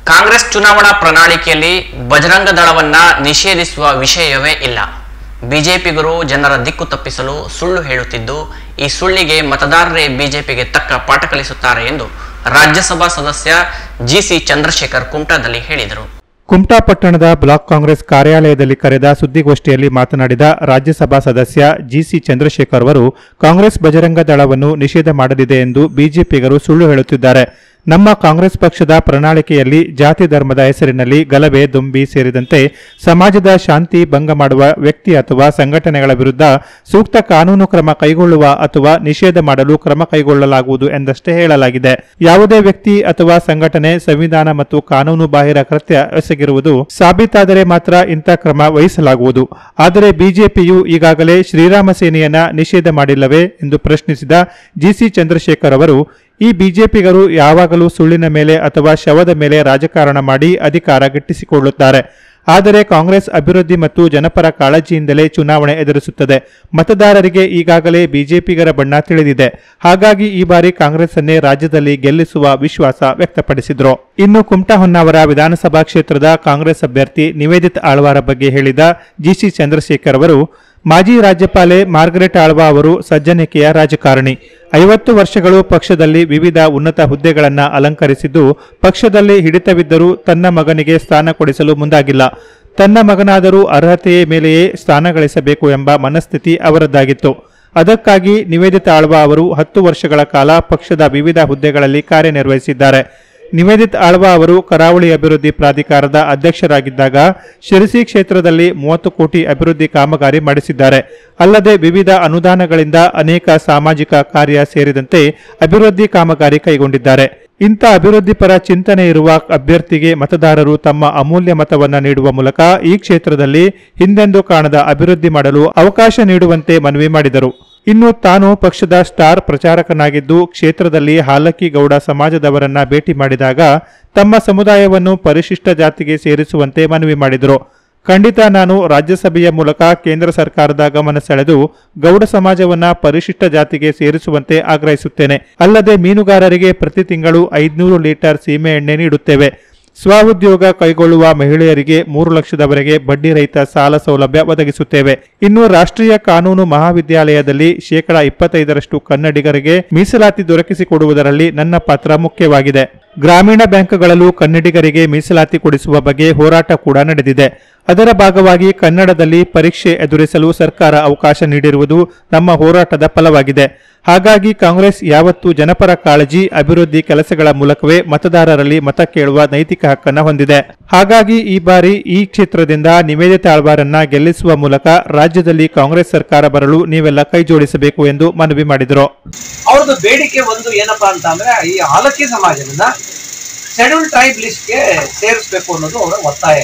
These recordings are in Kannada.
ಕಾಂಗ್ರೆಸ್ ಚುನಾವಣಾ ಪ್ರಣಾಳಿಕೆಯಲ್ಲಿ ಬಜರಂಗ ದಳವನ್ನ ನಿಷೇಧಿಸುವ ವಿಷಯವೇ ಇಲ್ಲ ಬಿಜೆಪಿಗರು ಜನರ ದಿಕ್ಕು ತಪ್ಪಿಸಲು ಸುಳ್ಳು ಹೇಳುತ್ತಿದ್ದು ಈ ಸುಳ್ಳಿಗೆ ಮತದಾರರೇ ಬಿಜೆಪಿಗೆ ತಕ್ಕ ಪಾಠ ಕಲಿಸುತ್ತಾರೆ ಎಂದು ರಾಜ್ಯಸಭಾ ಸದಸ್ಯ ಜಿಸಿ ಚಂದ್ರಶೇಖರ್ ಕುಮಟಾದಲ್ಲಿ ಹೇಳಿದರು ಕುಮಟಾ ಪಟ್ಟಣದ ಬ್ಲಾಕ್ ಕಾಂಗ್ರೆಸ್ ಕಾರ್ಯಾಲಯದಲ್ಲಿ ಕರೆದ ಸುದ್ದಿಗೋಷ್ಠಿಯಲ್ಲಿ ಮಾತನಾಡಿದ ರಾಜ್ಯಸಭಾ ಸದಸ್ಯ ಜಿಸಿ ಚಂದ್ರಶೇಖರ್ ಅವರು ಕಾಂಗ್ರೆಸ್ ಬಜರಂಗ ದಳವನ್ನು ನಿಷೇಧ ಮಾಡಲಿದೆ ಎಂದು ಬಿಜೆಪಿಗರು ಸುಳ್ಳು ಹೇಳುತ್ತಿದ್ದಾರೆ ನಮ್ಮ ಕಾಂಗ್ರೆಸ್ ಪಕ್ಷದ ಪ್ರಣಾಳಿಕೆಯಲ್ಲಿ ಜಾತಿ ಧರ್ಮದ ಹೆಸರಿನಲ್ಲಿ ಗಲಭೆ ದುಂಬಿ ಸೇರಿದಂತೆ ಸಮಾಜದ ಶಾಂತಿ ಭಂಗ ಮಾಡುವ ವ್ಯಕ್ತಿ ಅಥವಾ ಸಂಘಟನೆಗಳ ವಿರುದ್ಧ ಸೂಕ್ತ ಕಾನೂನು ಕ್ರಮ ಕೈಗೊಳ್ಳುವ ಅಥವಾ ನಿಷೇಧ ಮಾಡಲು ಕ್ರಮ ಕೈಗೊಳ್ಳಲಾಗುವುದು ಎಂದಷ್ಟೇ ಹೇಳಲಾಗಿದೆ ಯಾವುದೇ ವ್ಯಕ್ತಿ ಅಥವಾ ಸಂಘಟನೆ ಸಂವಿಧಾನ ಮತ್ತು ಕಾನೂನು ಬಾಹಿರ ಕೃತ್ಯ ಎಸಗಿರುವುದು ಸಾಬೀತಾದರೆ ಮಾತ್ರ ಇಂಥ ಕ್ರಮ ವಹಿಸಲಾಗುವುದು ಆದರೆ ಬಿಜೆಪಿಯು ಈಗಾಗಲೇ ಶ್ರೀರಾಮ ಸೇನೆಯನ್ನ ನಿಷೇಧ ಮಾಡಿಲ್ಲವೇ ಎಂದು ಪ್ರಶ್ನಿಸಿದ ಜಿಸಿ ಚಂದ್ರಶೇಖರ್ ಅವರು ಈ ಬಿಜೆಪಿಗರು ಯಾವಾಗಲೂ ಸುಳ್ಳಿನ ಮೇಲೆ ಅಥವಾ ಶವದ ಮೇಲೆ ರಾಜಕಾರಣ ಮಾಡಿ ಅಧಿಕಾರ ಗಿಟ್ಟಿಸಿಕೊಳ್ಳುತ್ತಾರೆ ಆದರೆ ಕಾಂಗ್ರೆಸ್ ಅಭಿವೃದ್ಧಿ ಮತ್ತು ಜನಪರ ಕಾಳಜಿಯಿಂದಲೇ ಚುನಾವಣೆ ಎದುರಿಸುತ್ತದೆ ಮತದಾರರಿಗೆ ಈಗಾಗಲೇ ಬಿಜೆಪಿಗರ ಬಣ್ಣ ತಿಳಿದಿದೆ ಹಾಗಾಗಿ ಈ ಬಾರಿ ಕಾಂಗ್ರೆಸ್ ಅನ್ನೇ ರಾಜ್ಯದಲ್ಲಿ ಗೆಲ್ಲಿಸುವ ವಿಶ್ವಾಸ ವ್ಯಕ್ತಪಡಿಸಿದ್ರು ಇನ್ನು ಕುಮಟಾ ಹೊನ್ನಾವರ ವಿಧಾನಸಭಾ ಕ್ಷೇತ್ರದ ಕಾಂಗ್ರೆಸ್ ಅಭ್ಯರ್ಥಿ ನಿವೇದಿತ್ ಆಳ್ವಾರ ಬಗ್ಗೆ ಹೇಳಿದ ಜಿಸಿ ಚಂದ್ರಶೇಖರ್ ಅವರು ಮಾಜಿ ರಾಜ್ಯಪಾಲೆ ಮಾರ್ಗರೆಟ್ ಆಳ್ವಾ ಅವರು ಸಜ್ಜನಿಕೆಯ ರಾಜಕಾರಣಿ ಐವತ್ತು ವರ್ಷಗಳು ಪಕ್ಷದಲ್ಲಿ ವಿವಿಧ ಉನ್ನತ ಹುದ್ದೆಗಳನ್ನು ಅಲಂಕರಿಸಿದ್ದು ಪಕ್ಷದಲ್ಲಿ ಹಿಡಿತವಿದ್ದರೂ ತನ್ನ ಮಗನಿಗೆ ಸ್ಥಾನ ಕೊಡಿಸಲು ಮುಂದಾಗಿಲ್ಲ ತನ್ನ ಮಗನಾದರೂ ಅರ್ಹತೆಯ ಮೇಲೆಯೇ ಸ್ಥಾನ ಗಳಿಸಬೇಕು ಎಂಬ ಮನಸ್ಥಿತಿ ಅವರದ್ದಾಗಿತ್ತು ಅದಕ್ಕಾಗಿ ನಿವೇದಿತ ಆಳ್ವಾ ಅವರು ಹತ್ತು ವರ್ಷಗಳ ಕಾಲ ಪಕ್ಷದ ವಿವಿಧ ಹುದ್ದೆಗಳಲ್ಲಿ ಕಾರ್ಯನಿರ್ವಹಿಸಿದ್ದಾರೆ ನಿವೇದಿತ್ ಆಳ್ವಾ ಅವರು ಕರಾವಳಿ ಅಭಿವೃದ್ಧಿ ಪ್ರಾಧಿಕಾರದ ಅಧ್ಯಕ್ಷರಾಗಿದ್ದಾಗ ಶಿರಸಿ ಕ್ಷೇತ್ರದಲ್ಲಿ ಮೂವತ್ತು ಕೋಟಿ ಅಭಿವೃದ್ಧಿ ಕಾಮಗಾರಿ ಮಾಡಿಸಿದ್ದಾರೆ ಅಲ್ಲದೆ ವಿವಿಧ ಅನುದಾನಗಳಿಂದ ಅನೇಕ ಸಾಮಾಜಿಕ ಕಾರ್ಯ ಸೇರಿದಂತೆ ಅಭಿವೃದ್ಧಿ ಕಾಮಗಾರಿ ಕೈಗೊಂಡಿದ್ದಾರೆ ಇಂಥ ಅಭಿವೃದ್ಧಿ ಪರ ಚಿಂತನೆ ಇರುವ ಅಭ್ಯರ್ಥಿಗೆ ಮತದಾರರು ತಮ್ಮ ಅಮೂಲ್ಯ ಮತವನ್ನ ನೀಡುವ ಮೂಲಕ ಈ ಕ್ಷೇತ್ರದಲ್ಲಿ ಹಿಂದೆಂದೂ ಕಾಣದ ಅಭಿವೃದ್ಧಿ ಮಾಡಲು ಅವಕಾಶ ನೀಡುವಂತೆ ಮನವಿ ಮಾಡಿದರು ಇನ್ನು ತಾನು ಪಕ್ಷದ ಸ್ಟಾರ್ ಪ್ರಚಾರಕನಾಗಿದ್ದು ಕ್ಷೇತ್ರದಲ್ಲಿ ಹಾಲಕ್ಕಿ ಗೌಡ ಸಮಾಜದವರನ್ನ ಭೇಟಿ ಮಾಡಿದಾಗ ತಮ್ಮ ಸಮುದಾಯವನ್ನು ಪರಿಶಿಷ್ಟ ಜಾತಿಗೆ ಸೇರಿಸುವಂತೆ ಮನವಿ ಮಾಡಿದರು ಖಂಡಿತ ನಾನು ರಾಜ್ಯಸಭೆಯ ಮೂಲಕ ಕೇಂದ್ರ ಸರ್ಕಾರದ ಗಮನ ಸೆಳೆದು ಗೌಡ ಸಮಾಜವನ್ನ ಪರಿಶಿಷ್ಟ ಜಾತಿಗೆ ಸೇರಿಸುವಂತೆ ಆಗ್ರಹಿಸುತ್ತೇನೆ ಅಲ್ಲದೆ ಮೀನುಗಾರರಿಗೆ ಪ್ರತಿ ತಿಂಗಳು ಐದುನೂರು ಲೀಟರ್ ಸೀಮೆ ಎಣ್ಣೆ ನೀಡುತ್ತೇವೆ ಸ್ವಉದ್ಯೋಗ ಕೈಗೊಳ್ಳುವ ಮಹಿಳೆಯರಿಗೆ ಮೂರು ಲಕ್ಷದವರೆಗೆ ಬಡ್ಡಿ ರಹಿತ ಸಾಲ ಸೌಲಭ್ಯ ಒದಗಿಸುತ್ತೇವೆ ಇನ್ನು ರಾಷ್ಟ್ರೀಯ ಕಾನೂನು ಮಹಾವಿದ್ಯಾಲಯದಲ್ಲಿ ಶೇಕಡ ಇಪ್ಪತ್ತೈದರಷ್ಟು ಕನ್ನಡಿಗರಿಗೆ ಮೀಸಲಾತಿ ದೊರಕಿಸಿಕೊಡುವುದರಲ್ಲಿ ನನ್ನ ಪಾತ್ರ ಮುಖ್ಯವಾಗಿದೆ ಗ್ರಾಮೀಣ ಬ್ಯಾಂಕ್ಗಳಲ್ಲೂ ಕನ್ನಡಿಗರಿಗೆ ಮೀಸಲಾತಿ ಕೊಡಿಸುವ ಬಗ್ಗೆ ಹೋರಾಟ ಕೂಡ ನಡೆದಿದೆ ಅದರ ಭಾಗವಾಗಿ ಕನ್ನಡದಲ್ಲಿ ಪರೀಕ್ಷೆ ಎದುರಿಸಲು ಸರ್ಕಾರ ಅವಕಾಶ ನೀಡಿರುವುದು ನಮ್ಮ ಹೋರಾಟದ ಫಲವಾಗಿದೆ ಹಾಗಾಗಿ ಕಾಂಗ್ರೆಸ್ ಯಾವತ್ತೂ ಜನಪರ ಕಾಳಜಿ ಅಭಿವೃದ್ಧಿ ಕೆಲಸಗಳ ಮೂಲಕವೇ ಮತದಾರರಲ್ಲಿ ಮತ ಕೇಳುವ ನೈತಿಕ ಹಕ್ಕನ್ನು ಹೊಂದಿದೆ ಹಾಗಾಗಿ ಈ ಬಾರಿ ಈ ಕ್ಷೇತ್ರದಿಂದ ನಿವೇದಿತ ಆಳ್ವಾರನ್ನ ಗೆಲ್ಲಿಸುವ ಮೂಲಕ ರಾಜ್ಯದಲ್ಲಿ ಕಾಂಗ್ರೆಸ್ ಸರ್ಕಾರ ಬರಲು ನೀವೆಲ್ಲ ಕೈಜೋಡಿಸಬೇಕು ಎಂದು ಮನವಿ ಮಾಡಿದರು ಅವ್ರದ್ದು ಬೇಡಿಕೆ ಒಂದು ಏನಪ್ಪಾ ಅಂತ ಅಂದ್ರೆ ಈ ಆಲಕ್ಕಿ ಸಮಾಜದಿಂದ ಶೆಡ್ಯೂಲ್ ಟ್ರೈಬ್ ಲಿಸ್ಟ್ಗೆ ಸೇರಿಸ್ಬೇಕು ಅನ್ನೋದು ಅವರ ಒತ್ತಾಯ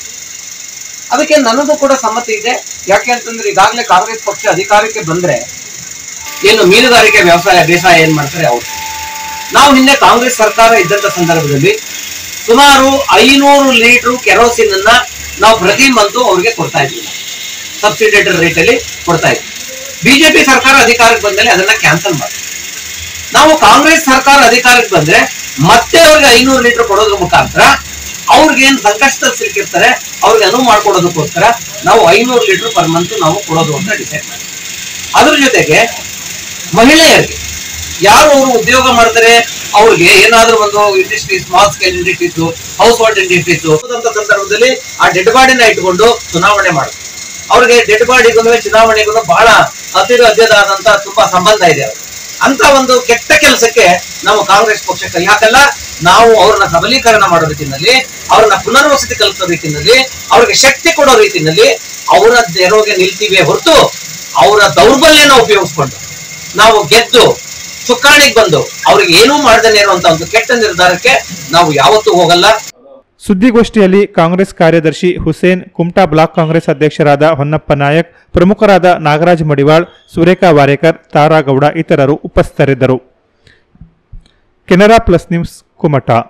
ಅದಕ್ಕೆ ನನ್ನದು ಕೂಡ ಸಮ್ಮತಿ ಇದೆ ಯಾಕೆ ಅಂತಂದ್ರೆ ಈಗಾಗಲೇ ಕಾಂಗ್ರೆಸ್ ಪಕ್ಷ ಅಧಿಕಾರಕ್ಕೆ ಬಂದ್ರೆ ಏನು ಮೀನುಗಾರಿಕೆ ವ್ಯವಸಾಯ ಬೇಸಾಯ ಏನ್ ಮಾಡ್ತಾರೆ ಅವ್ರು ನಾವು ಹಿಂದೆ ಕಾಂಗ್ರೆಸ್ ಸರ್ಕಾರ ಇದ್ದಂತ ಸಂದರ್ಭದಲ್ಲಿ ಸುಮಾರು ಐನೂರು ಲೀಟರ್ ಕೆರೋಸಿನ್ ಅನ್ನ ನಾವು ಪ್ರತಿ ಮಂತು ಅವ್ರಿಗೆ ಕೊಡ್ತಾ ಇದ್ವಿ ಸಬ್ಸಿಡೇಟರ್ ರೇಟ್ ಅಲ್ಲಿ ಕೊಡ್ತಾ ಇದ್ವಿ ಬಿಜೆಪಿ ಸರ್ಕಾರ ಅಧಿಕಾರಕ್ಕೆ ಬಂದ್ಮೇಲೆ ಅದನ್ನ ಕ್ಯಾನ್ಸಲ್ ಮಾಡಿ ನಾವು ಕಾಂಗ್ರೆಸ್ ಸರ್ಕಾರ ಅಧಿಕಾರಕ್ಕೆ ಬಂದ್ರೆ ಮತ್ತೆ ಅವ್ರಿಗೆ ಐನೂರು ಲೀಟರ್ ಕೊಡೋದ್ರ ಮುಖಾಂತರ ಅವ್ರಿಗೆ ಏನ್ ಸಂಕಷ್ಟದಲ್ಲಿ ಸಿಲುಕಿರ್ತಾರೆ ಅವ್ರಿಗೆ ಅನುವು ಮಾಡ್ಕೊಡೋದಕ್ಕೋಸ್ಕರ ನಾವು ಐನೂರು ಲೀಟರ್ ಪರ್ ಮಂತ್ ನಾವು ಕೊಡೋದು ಅಂತ ಡಿಸೈಡ್ ಮಾಡಿ ಅದ್ರ ಜೊತೆಗೆ ಮಹಿಳೆಯರಿಗೆ ಯಾರು ಅವರು ಉದ್ಯೋಗ ಮಾಡ್ತಾರೆ ಅವ್ರಿಗೆ ಏನಾದ್ರೂ ಒಂದು industry small scale industries household industries ಅಂತ ಸಂದರ್ಭದಲ್ಲಿ ಆ ಡೆಡ್ ಬಾಡಿನ ಇಟ್ಕೊಂಡು ಚುನಾವಣೆ ಮಾಡುದು ಅವ್ರಿಗೆ ಡೆಡ್ ಬಾಡಿಗೂ ಚುನಾವಣೆಗೂ ಬಹಳ ಹತ್ತಿರ ಹತ್ತಿರದಾದಂತ ತುಂಬಾ ಸಂಬಂಧ ಇದೆ ಅವ್ರಿಗೆ. ಅಂತ ಒಂದು ಕೆಟ್ಟ ಕೆಲಸಕ್ಕೆ ನಾವು ಕಾಂಗ್ರೆಸ್ ಪಕ್ಷ ಕೈ ಹಾಕಲ್ಲ ನಾವು ಅವ್ರನ್ನ ಸಬಲೀಕರಣ ಮಾಡೋ ರೀತಿಯಲ್ಲಿ ಅವ್ರನ್ನ ಪುನರ್ವಸತಿ ಕಲ್ಪಿಸೋ ರೀತಿಯಲ್ಲಿ ಅವ್ರಿಗೆ ಶಕ್ತಿ ಕೊಡೋ ರೀತಿಯಲ್ಲಿ ಅವರ ನೆರವಿಗೆ ನಿಲ್ತೀವಿ ಹೊರತು ಅವರ ದೌರ್ಬಲ್ಯನ ಉಪಯೋಗಿಸ್ಕೊಂಡು ನಾವು ಗೆದ್ದು ಚುಕ್ಕಾಣಿಗೆ ಬಂದು ಅವ್ರಿಗೆ ಏನೂ ಮಾಡದೇ ಇರುವಂತ ಒಂದು ಕೆಟ್ಟ ನಿರ್ಧಾರಕ್ಕೆ ನಾವು ಯಾವತ್ತೂ ಹೋಗಲ್ಲ ಸುದ್ದಿಗೋಷ್ಠಿಯಲ್ಲಿ ಕಾಂಗ್ರೆಸ್ ಕಾರ್ಯದರ್ಶಿ ಹುಸೇನ್ ಕುಮಟಾ ಬ್ಲಾಕ್ ಕಾಂಗ್ರೆಸ್ ಅಧ್ಯಕ್ಷರಾದ ಹೊನ್ನಪ್ಪ ನಾಯಕ್ ಪ್ರಮುಖರಾದ ನಾಗರಾಜ್ ಮಡಿವಾಳ್ ಸುರೇಖಾ ವಾರೇಕರ್ ತಾರಾಗೌಡ ಇತರರು ಉಪಸ್ಥಿತರಿದ್ದರು ಕೆನರಾ ಪ್ಲಸ್ ನ್ಯೂಸ್ ಕುಮಟಾ